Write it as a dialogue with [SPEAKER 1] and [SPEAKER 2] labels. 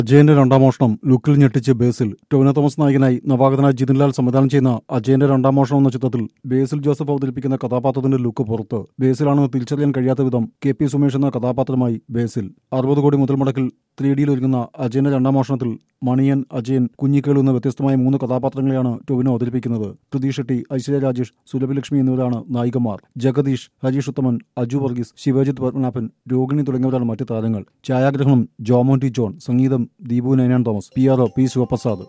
[SPEAKER 1] അജയന്റെ രണ്ടാം മോഷണം ലുക്കിൽ ഞെട്ടിച്ച് ബേസിൽ ടൊവിനോ തോമസ് നായകനായി നവാഗതനായ ജിതിൻലാൽ സംവിധാനം ചെയ്യുന്ന അജയന്റെ രണ്ടാം മോഷണം എന്ന ചിത്രത്തിൽ ബേസിൽ ജോസഫ് അവതരിപ്പിക്കുന്ന കഥാപാത്രത്തിന്റെ ലുക്ക് പുറത്ത് ബേസിലാണെന്ന് തിരിച്ചറിയാൻ കഴിയാത്ത വിധം കെ പി സുമേഷ് എന്ന കഥാപാത്രമായി ബേസിൽ അറുപത് കോടി മുതൽ മുടക്കിൽ ത്രീ ഡിയിൽ ഒരുങ്ങുന്ന അജയന്റെ രണ്ടാം മോഷണത്തിൽ മണിയൻ അജയൻ കുഞ്ഞിക്കേളു എന്ന വ്യത്യസ്തമായ മൂന്ന് കഥാപാത്രങ്ങളെയാണ് ടൊവിനോ അവതരിപ്പിക്കുന്നത് പ്രതീഷ് ഷെട്ടി ഐശ്വര്യ രാജേഷ് സുലഭലക്ഷ്മി എന്നിവരാണ് നായികമാർ ജഗദീഷ് ഹരീഷ് ഉത്തമൻ അജു വർഗീസ് ശിവജിത് പത്മനാഭൻ രോഹിണി തുടങ്ങിയവരാണ് മറ്റ് താരങ്ങൾ ഛായാഗ്രഹണം ജോമോൻ ടി ജോൺ സംഗീതം Deepu Nainan Thomas P R O P Sivaprasad